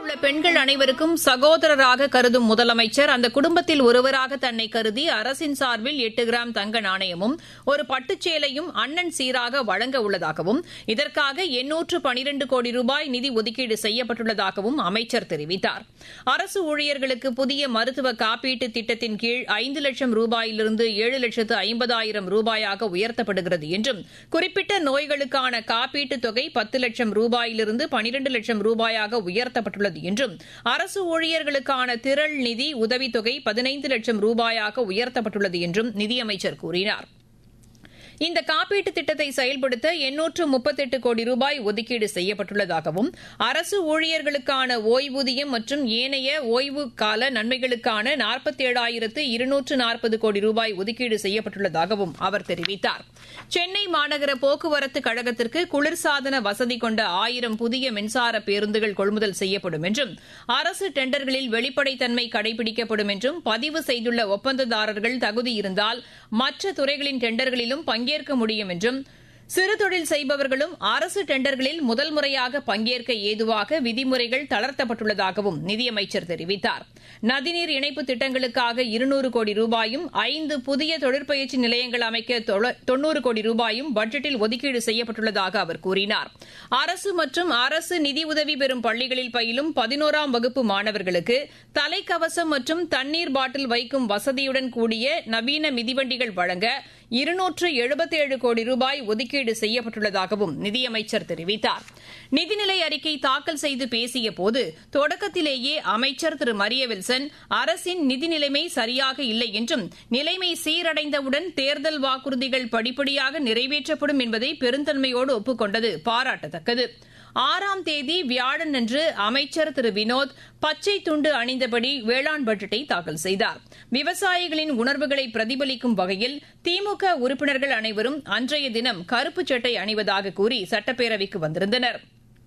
உள்ள பெண்கள் அனைவருக்கும் சகோதரராக கருதும் முதலமைச்சர் அந்த குடும்பத்தில் ஒருவராக தன்னை கருதி அரசின் சார்பில் எட்டு கிராம் தங்க நாணயமும் ஒரு பட்டுச்சேலையும் அண்ணன் சீராக வழங்க உள்ளதாகவும் இதற்காக எண்ணூற்று பனிரண்டு கோடி ரூபாய் நிதி ஒதுக்கீடு செய்யப்பட்டுள்ளதாகவும் அமைச்சர் தெரிவித்தார் அரசு ஊழியர்களுக்கு புதிய மருத்துவ காப்பீட்டு திட்டத்தின் கீழ் ஐந்து லட்சம் ரூபாயிலிருந்து ஏழு லட்சத்து ஐம்பதாயிரம் ரூபாயாக உயர்த்தப்படுகிறது என்றும் குறிப்பிட்ட நோய்களுக்கான காப்பீட்டுத் தொகை பத்து லட்சம் ரூபாயிலிருந்து பனிரண்டு லட்சம் ரூபாயாக உயர்த்தப்பட்டுள்ளது என்றும் அரசு ஊழியர்களுக்கான திரள் நிதி உதவித்தொகை பதினைந்து லட்சம் ரூபாயாக உயர்த்தப்பட்டுள்ளது என்றும் நிதியமைச்சர் கூறினார் இந்த காப்பீட்டுத் திட்டத்தை செயல்படுத்த எண்ணூற்று முப்பத்தெட்டு கோடி ரூபாய் ஒதுக்கீடு செய்யப்பட்டுள்ளதாகவும் அரசு ஊழியர்களுக்கான ஓய்வூதியம் மற்றும் ஏனைய ஓய்வு கால நன்மைகளுக்கான நாற்பத்தி ஏழாயிரத்து இருநூற்று நாற்பது கோடி ரூபாய் ஒதுக்கீடு செய்யப்பட்டுள்ளதாகவும் அவர் தெரிவித்தார் சென்னை மாநகர போக்குவரத்து கழகத்திற்கு குளிர்சாதன வசதி கொண்ட ஆயிரம் புதிய மின்சார பேருந்துகள் கொள்முதல் செய்யப்படும் என்றும் அரசு டெண்டர்களில் வெளிப்படைத்தன்மை கடைபிடிக்கப்படும் என்றும் பதிவு செய்துள்ள ஒப்பந்ததாரர்கள் தகுதி இருந்தால் மற்ற துறைகளின் டெண்டர்களிலும் பங்கேற்க முடியும் என்றும் சிறு தொழில் செய்பவர்களும் அரசு டெண்டர்களில் முதல் முறையாக பங்கேற்க ஏதுவாக விதிமுறைகள் தளர்த்தப்பட்டுள்ளதாகவும் நிதியமைச்சர் தெரிவித்தார் நதிநீர் இணைப்பு திட்டங்களுக்காக இருநூறு கோடி ரூபாயும் ஐந்து புதிய தொழிற்பயிற்சி நிலையங்கள் அமைக்க தொன்னூறு கோடி ரூபாயும் பட்ஜெட்டில் ஒதுக்கீடு செய்யப்பட்டுள்ளதாக அவர் கூறினார் அரசு மற்றும் அரசு நிதி உதவி பெறும் பள்ளிகளில் பயிலும் பதினோராம் வகுப்பு மாணவர்களுக்கு தலைக்கவசம் மற்றும் தண்ணீர் பாட்டில் வைக்கும் வசதியுடன் கூடிய நவீன மிதிவண்டிகள் வழங்க இருநூற்று எழுபத்தேழு கோடி ரூபாய் ஒதுக்கீடு செய்யப்பட்டுள்ளதாகவும் நிதியமைச்சர் தெரிவித்தார் நிதிநிலை அறிக்கை தாக்கல் செய்து பேசிய போது தொடக்கத்திலேயே அமைச்சர் திரு மரிய வில்சன் அரசின் நிதி நிலைமை சரியாக இல்லை என்றும் நிலைமை சீரடைந்தவுடன் தேர்தல் வாக்குறுதிகள் படிப்படியாக நிறைவேற்றப்படும் என்பதை பெருந்தன்மையோடு ஒப்புக் கொண்டது பாராட்டத்தக்கது ஆறாம் தேதி வியாழனன்று அமைச்சர் திரு வினோத் பச்சை துண்டு அணிந்தபடி வேளாண் பட்ஜெட்டை தாக்கல் செய்தார் விவசாயிகளின் உணர்வுகளை பிரதிபலிக்கும் வகையில் திமுக உறுப்பினர்கள் அனைவரும் அன்றைய தினம் கருப்பு சட்டை அணிவதாக கூறி சட்டப்பேரவைக்கு வந்திருந்தனா்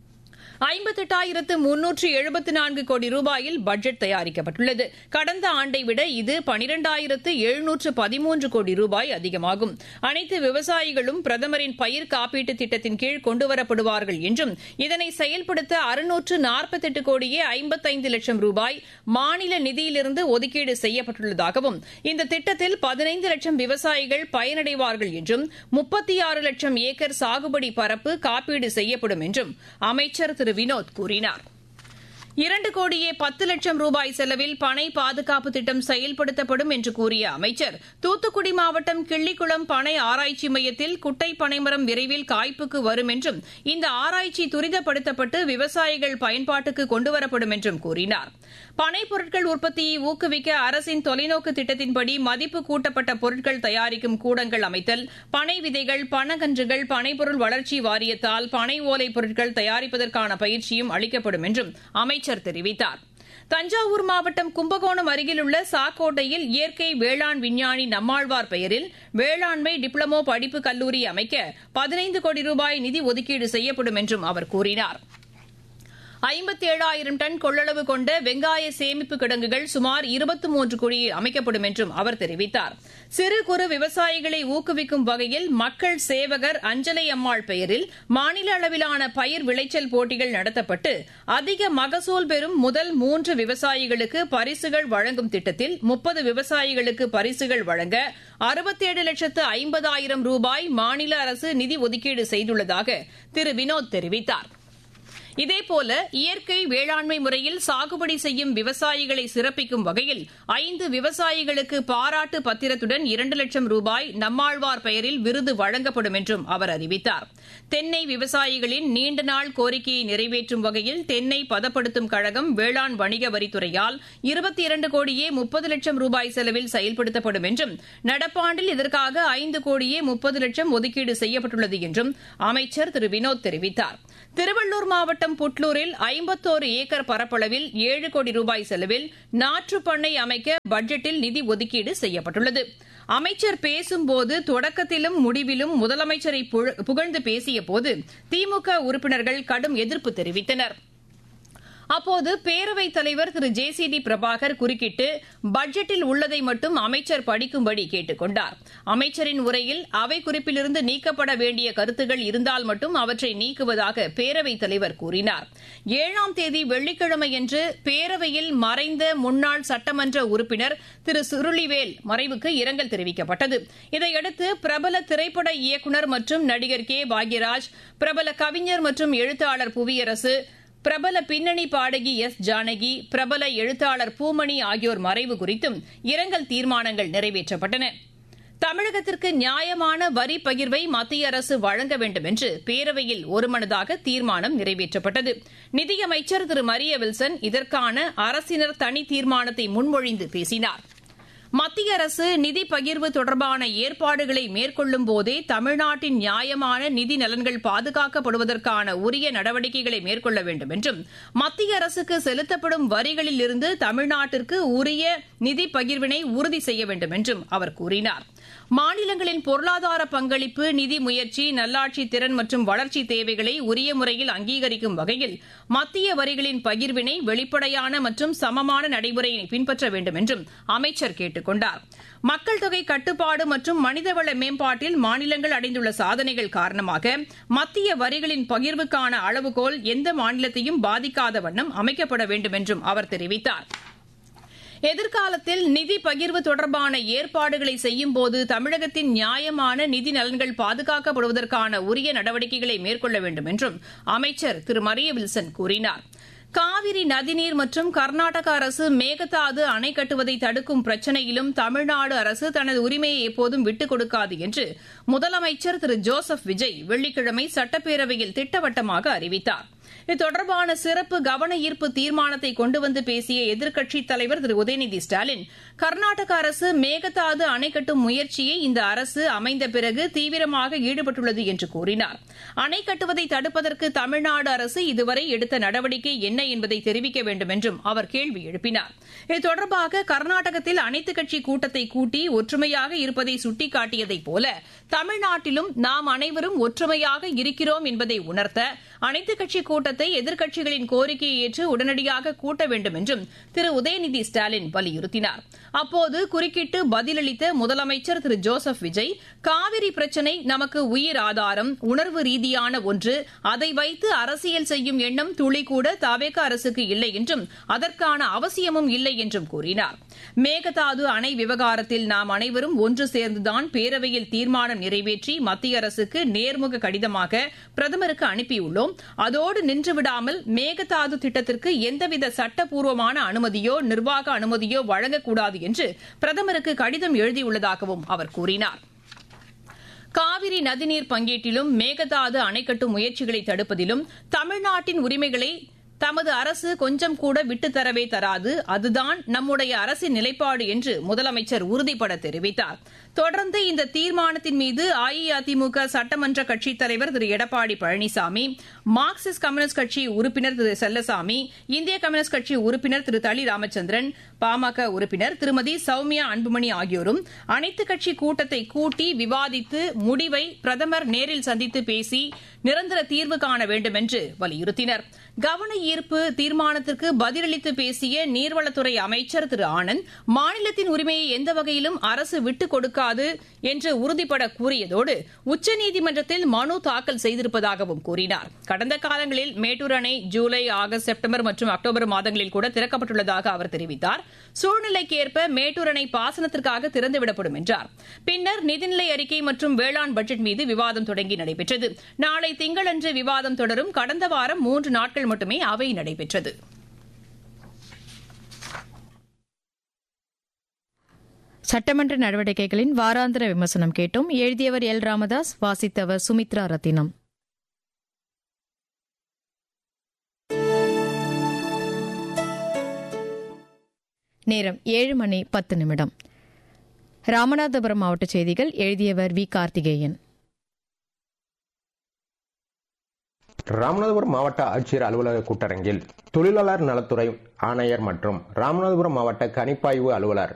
ஐம்பத்தெட்டாயிரத்து முன்னூற்று எழுபத்து நான்கு கோடி ரூபாயில் பட்ஜெட் தயாரிக்கப்பட்டுள்ளது கடந்த ஆண்டை விட இது பனிரெண்டாயிரத்து எழுநூற்று பதிமூன்று கோடி ரூபாய் அதிகமாகும் அனைத்து விவசாயிகளும் பிரதமரின் பயிர் காப்பீட்டு திட்டத்தின் கீழ் கொண்டுவரப்படுவார்கள் என்றும் இதனை செயல்படுத்த அறுநூற்று நாற்பத்தெட்டு கோடியே ஐம்பத்தைந்து லட்சம் ரூபாய் மாநில நிதியிலிருந்து ஒதுக்கீடு செய்யப்பட்டுள்ளதாகவும் இந்த திட்டத்தில் பதினைந்து லட்சம் விவசாயிகள் பயனடைவார்கள் என்றும் முப்பத்தி ஆறு லட்சம் ஏக்கர் சாகுபடி பரப்பு காப்பீடு செய்யப்படும் என்றும் அமைச்சர் திரு வினோத் கூறினார் இரண்டு கோடியே பத்து லட்சம் ரூபாய் செலவில் பனை பாதுகாப்பு திட்டம் செயல்படுத்தப்படும் என்று கூறிய அமைச்சர் தூத்துக்குடி மாவட்டம் கிள்ளிக்குளம் பனை ஆராய்ச்சி மையத்தில் குட்டை பனைமரம் விரைவில் காய்ப்புக்கு வரும் என்றும் இந்த ஆராய்ச்சி துரிதப்படுத்தப்பட்டு விவசாயிகள் பயன்பாட்டுக்கு கொண்டுவரப்படும் என்றும் கூறினார் பனை பொருட்கள் உற்பத்தியை ஊக்குவிக்க அரசின் தொலைநோக்கு திட்டத்தின்படி மதிப்பு கூட்டப்பட்ட பொருட்கள் தயாரிக்கும் கூடங்கள் அமைத்தல் பனை விதைகள் பனகன்றுகள் பனைப்பொருள் வளர்ச்சி வாரியத்தால் பனை ஓலை பொருட்கள் தயாரிப்பதற்கான பயிற்சியும் அளிக்கப்படும் என்றும் அமைச்சர் தெரிவித்தார் தஞ்சாவூர் மாவட்டம் கும்பகோணம் அருகிலுள்ள சாக்கோட்டையில் இயற்கை வேளாண் விஞ்ஞானி நம்மாழ்வார் பெயரில் வேளாண்மை டிப்ளமோ படிப்பு கல்லூரி அமைக்க பதினைந்து கோடி ரூபாய் நிதி ஒதுக்கீடு செய்யப்படும் என்றும் அவர் கூறினார் ஐம்பத்தி ஏழாயிரம் டன் கொள்ளளவு கொண்ட வெங்காய சேமிப்பு கிடங்குகள் சுமார் இருபத்தி மூன்று கோடியில் அமைக்கப்படும் என்றும் அவர் தெரிவித்தார் சிறு குறு விவசாயிகளை ஊக்குவிக்கும் வகையில் மக்கள் சேவகர் அஞ்சலை அம்மாள் பெயரில் மாநில அளவிலான பயிர் விளைச்சல் போட்டிகள் நடத்தப்பட்டு அதிக மகசூல் பெறும் முதல் மூன்று விவசாயிகளுக்கு பரிசுகள் வழங்கும் திட்டத்தில் முப்பது விவசாயிகளுக்கு பரிசுகள் வழங்க அறுபத்தேழு லட்சத்து ஐம்பதாயிரம் ரூபாய் மாநில அரசு நிதி ஒதுக்கீடு செய்துள்ளதாக திரு வினோத் தெரிவித்தாா் இதேபோல இயற்கை வேளாண்மை முறையில் சாகுபடி செய்யும் விவசாயிகளை சிறப்பிக்கும் வகையில் ஐந்து விவசாயிகளுக்கு பாராட்டு பத்திரத்துடன் இரண்டு லட்சம் ரூபாய் நம்மாழ்வார் பெயரில் விருது வழங்கப்படும் என்றும் அவர் அறிவித்தார் தென்னை விவசாயிகளின் நீண்ட நாள் கோரிக்கையை நிறைவேற்றும் வகையில் தென்னை பதப்படுத்தும் கழகம் வேளாண் வணிக வரித்துறையால் இருபத்தி இரண்டு கோடியே முப்பது லட்சம் ரூபாய் செலவில் செயல்படுத்தப்படும் என்றும் நடப்பாண்டில் இதற்காக ஐந்து கோடியே முப்பது லட்சம் ஒதுக்கீடு செய்யப்பட்டுள்ளது என்றும் அமைச்சர் திரு வினோத் தெரிவித்தார் திருவள்ளூர் மாவட்டம் புட்லூரில் ஐம்பத்தோரு ஏக்கர் பரப்பளவில் ஏழு கோடி ரூபாய் செலவில் நாற்றுப் பண்ணை அமைக்க பட்ஜெட்டில் நிதி ஒதுக்கீடு செய்யப்பட்டுள்ளது அமைச்சர் பேசும்போது தொடக்கத்திலும் முடிவிலும் முதலமைச்சரை புகழ்ந்து பேசியபோது திமுக உறுப்பினர்கள் கடும் எதிர்ப்பு தெரிவித்தனா் அப்போது பேரவைத் தலைவர் Thiru J C D Prabhakar குறுக்கிட்டு பட்ஜெட்டில் உள்ளதை மட்டும் அமைச்சர் படிக்கும்படி கேட்டுக் கொண்டார் அமைச்சரின் உரையில் அவை குறிப்பிலிருந்து நீக்கப்பட வேண்டிய கருத்துகள் இருந்தால் மட்டும் அவற்றை நீக்குவதாக பேரவைத் தலைவர் கூறினார் ஏழாம் தேதி வெள்ளிக்கிழமையன்று பேரவையில் மறைந்த முன்னாள் சட்டமன்ற உறுப்பினர் திரு சுருளிவேல் மறைவுக்கு இரங்கல் தெரிவிக்கப்பட்டது இதையடுத்து பிரபல திரைப்பட இயக்குநர் மற்றும் நடிகர் கே பாக்யராஜ் பிரபல கவிஞர் மற்றும் எழுத்தாளர் புவியரசு பிரபல பின்னணி பாடகி எஸ் ஜானகி பிரபல எழுத்தாளர் பூமணி ஆகியோர் மறைவு குறித்தும் இரங்கல் தீர்மானங்கள் நிறைவேற்றப்பட்டன தமிழகத்திற்கு நியாயமான வரி பகிர்வை மத்திய அரசு வழங்க வேண்டும் என்று பேரவையில் ஒருமனதாக தீர்மானம் நிறைவேற்றப்பட்டது நிதியமைச்சர் திரு மரிய வில்சன் இதற்கான அரசினர் தனி தீர்மானத்தை முன்மொழிந்து பேசினார் மத்திய அரசு நிதி பகிர்வு தொடர்பான ஏற்பாடுகளை மேற்கொள்ளும் போதே தமிழ்நாட்டின் நியாயமான நிதி நலன்கள் பாதுகாக்கப்படுவதற்கான உரிய நடவடிக்கைகளை மேற்கொள்ள வேண்டும் என்றும் மத்திய அரசுக்கு செலுத்தப்படும் வரிகளில் இருந்து தமிழ்நாட்டிற்கு உரிய நிதி பகிர்வினை உறுதி செய்ய வேண்டும் என்றும் அவர் கூறினார் மாநிலங்களின் பொருளாதார பங்களிப்பு நிதி முயற்சி நல்லாட்சி திறன் மற்றும் வளர்ச்சி தேவைகளை உரிய முறையில் அங்கீகரிக்கும் வகையில் மத்திய வரிகளின் பகிர்வினை வெளிப்படையான மற்றும் சமமான நடைமுறையை பின்பற்ற வேண்டும் என்றும் அமைச்சர் கேட்டுக் கொண்டார் மக்கள் தொகை கட்டுப்பாடு மற்றும் மனிதவள மேம்பாட்டில் மாநிலங்கள் அடைந்துள்ள சாதனைகள் காரணமாக மத்திய வரிகளின் பகிர்வுக்கான அளவுகோல் எந்த மாநிலத்தையும் பாதிக்காத வண்ணம் அமைக்கப்பட வேண்டும் என்றும் அவர் தெரிவித்தார் எதிர்காலத்தில் நிதி பகிர்வு தொடர்பான ஏற்பாடுகளை செய்யும்போது தமிழகத்தின் நியாயமான நிதி நலன்கள் பாதுகாக்கப்படுவதற்கான உரிய நடவடிக்கைகளை மேற்கொள்ள வேண்டும் என்றும் அமைச்சர் திரு மரிய வில்சன் கூறினார் காவிரி நதிநீர் மற்றும் கர்நாடக அரசு மேகதாது அணை கட்டுவதை தடுக்கும் பிரச்சினையிலும் தமிழ்நாடு அரசு தனது உரிமையை எப்போதும் விட்டுக் கொடுக்காது என்று முதலமைச்சர் திரு ஜோசப் விஜய் வெள்ளிக்கிழமை சட்டப்பேரவையில் திட்டவட்டமாக அறிவித்தார் இது தொடர்பான சிறப்பு கவன ஈர்ப்பு தீர்மானத்தை கொண்டு வந்து பேசிய எதிர்க்கட்சித் தலைவர் திரு உதயநிதி ஸ்டாலின் கர்நாடக அரசு மேகதாது அணை கட்டும் முயற்சியை இந்த அரசு அமைந்த பிறகு தீவிரமாக ஈடுபட்டுள்ளது என்று கூறினார் அணை கட்டுவதை தடுப்பதற்கு தமிழ்நாடு அரசு இதுவரை எடுத்த நடவடிக்கை என்ன என்பதை தெரிவிக்க வேண்டும் என்றும் அவர் கேள்வி எழுப்பினார் இது தொடர்பாக கர்நாடகத்தில் அனைத்துக் கட்சி கூட்டத்தை கூட்டி ஒற்றுமையாக இருப்பதை சுட்டிக்காட்டியதைப் போல தமிழ்நாட்டிலும் நாம் அனைவரும் ஒற்றுமையாக இருக்கிறோம் என்பதை உணர்த்த அனைத்துக் கட்சி கூட்டத்தை எதிர்க்கட்சிகளின் கோரிக்கையை ஏற்று உடனடியாக கூட்ட வேண்டும் என்றும் திரு உதயநிதி ஸ்டாலின் வலியுறுத்தினார் அப்போது குறுக்கிட்டு பதிலளித்த முதலமைச்சர் திரு ஜோசப் விஜய் காவிரி பிரச்சினை நமக்கு உயிர் ஆதாரம் உணர்வு ரீதியான ஒன்று அதை வைத்து அரசியல் செய்யும் எண்ணம் துளி கூட தவேக அரசுக்கு இல்லை என்றும் அதற்கான அவசியமும் இல்லை என்றும் கூறினார் மேகதாது அணை விவகாரத்தில் நாம் அனைவரும் ஒன்று சேர்ந்துதான் பேரவையில் தீர்மானம் நிறைவேற்றி மத்திய அரசுக்கு நேர்முக கடிதமாக பிரதமருக்கு அனுப்பியுள்ளோம் அதோடு நின்றுவிடாமல் மேகதாது திட்டத்திற்கு எந்தவித சட்டப்பூர்வமான அனுமதியோ நிர்வாக அனுமதியோ வழங்கக்கூடாது என்று பிரதமருக்கு கடிதம் எழுதியுள்ளதாகவும் அவர் கூறினார் காவிரி நதிநீர் பங்கீட்டிலும் மேகதாது அணை கட்டும் முயற்சிகளை தடுப்பதிலும் தமிழ்நாட்டின் உரிமைகளை தமது அரசு கொஞ்சம் கூட விட்டுத்தரவே தராது அதுதான் நம்முடைய அரசின் நிலைப்பாடு என்று முதலமைச்சர் உறுதிபட தெரிவித்தார் தொடர்ந்து இந்த தீர்மானத்தின் மீது அஇஅதிமுக சட்டமன்ற கட்சித் தலைவர் திரு எடப்பாடி பழனிசாமி மார்க்சிஸ்ட் கம்யூனிஸ்ட் கட்சி உறுப்பினர் திரு செல்லசாமி இந்திய கம்யூனிஸ்ட் கட்சி உறுப்பினர் திரு தளி ராமச்சந்திரன் பாமக உறுப்பினர் திருமதி சௌமியா அன்புமணி ஆகியோரும் அனைத்துக் கட்சி கூட்டத்தை கூட்டி விவாதித்து முடிவை பிரதமர் நேரில் சந்தித்து பேசி நிரந்தர தீர்வு காண வேண்டும் என்று வலியுறுத்தினர் கவன ஈர்ப்பு தீர்மானத்திற்கு பதிலளித்து பேசிய நீர்வளத்துறை அமைச்சர் திரு ஆனந்த் மாநிலத்தின் உரிமையை எந்த வகையிலும் அரசு விட்டுக் கொடுக்காது என்று உறுதிபட கூறியதோடு உச்சநீதிமன்றத்தில் மனு தாக்கல் செய்திருப்பதாகவும் கூறினார் கடந்த காலங்களில் மேட்டூர் அணை ஜூலை ஆகஸ்ட் செப்டம்பர் மற்றும் அக்டோபர் மாதங்களில் கூட திறக்கப்பட்டுள்ளதாக அவர் தெரிவித்தார் சூழ்நிலைக்கு ஏற்ப மேட்டூர் அணை பாசனத்திற்காக திறந்துவிடப்படும் என்றார் பின்னர் நிதிநிலை அறிக்கை மற்றும் வேளாண் பட்ஜெட் மீது விவாதம் தொடங்கி நடைபெற்றது நாளை திங்களன்று விவாதம் தொடரும் கடந்த வாரம் மூன்று நாட்கள் மட்டுமே அவை நடைபெற்றது சட்டமன்ற நடவடிக்கைகளின் வாராந்திர விமர்சனம் கேட்டோம் எழுதியவர் எல் ராமதாஸ் வாசித்தவர் சுமித்ரா ரத்தினம் நேரம் ஏழு மணி பத்து நிமிடம் ராமநாதபுரம் மாவட்ட செய்திகள் எழுதியவர் வி கார்த்திகேயன் ராமநாதபுரம் மாவட்ட ஆட்சியர் அலுவலக கூட்டரங்கில் தொழிலாளர் நலத்துறை ஆணையர் மற்றும் ராமநாதபுரம் மாவட்ட கணிப்பாய்வு அலுவலர்